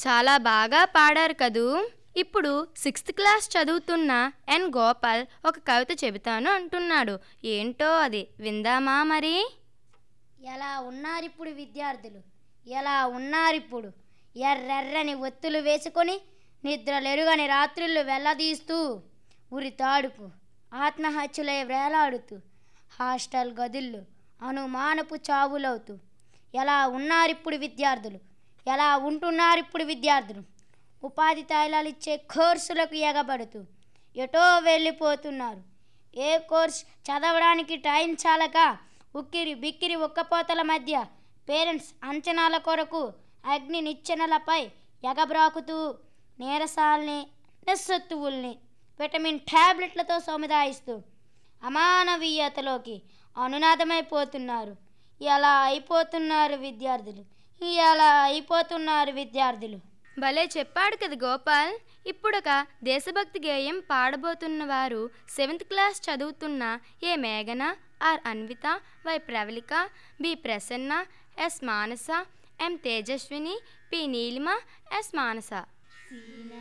చాలా బాగా పాడారు కదూ ఇప్పుడు సిక్స్త్ క్లాస్ చదువుతున్న ఎన్ గోపాల్ ఒక కవిత చెబుతాను అంటున్నాడు ఏంటో అది విందామా మరి ఎలా ఉన్నారిప్పుడు విద్యార్థులు ఎలా ఉన్నారిప్పుడు ఎర్రెర్రని ఒత్తులు వేసుకొని నిద్రలెరుగని రాత్రుళ్ళు వెళ్ళదీస్తూ ఉరి తాడుకు ఆత్మహత్యలై వేలాడుతూ హాస్టల్ గదుల్లో అనుమానపు చావులవుతూ ఎలా ఉన్నారిప్పుడు విద్యార్థులు ఎలా ఉంటున్నారిప్పుడు విద్యార్థులు ఉపాధి తాయిలాలు ఇచ్చే కోర్సులకు ఎగబడుతూ ఎటో వెళ్ళిపోతున్నారు ఏ కోర్స్ చదవడానికి టైం చాలక ఉక్కిరి బిక్కిరి ఒక్కపోతల మధ్య పేరెంట్స్ అంచనాల కొరకు అగ్ని నిచ్చెనలపై ఎగబ్రాకుతూ నీరసాల్ని నిస్సత్తువుల్ని విటమిన్ ట్యాబ్లెట్లతో సముదాయిస్తూ అమానవీయతలోకి అనునాదమైపోతున్నారు ఎలా అయిపోతున్నారు విద్యార్థులు ఎలా అయిపోతున్నారు విద్యార్థులు భలే చెప్పాడు కదా గోపాల్ ఇప్పుడొక దేశభక్తి గేయం పాడబోతున్న వారు సెవెంత్ క్లాస్ చదువుతున్న ఏ మేఘన R Anvitha Y Pravalika B Prasanna S Manasa M Tejaswini P Neelima S మానస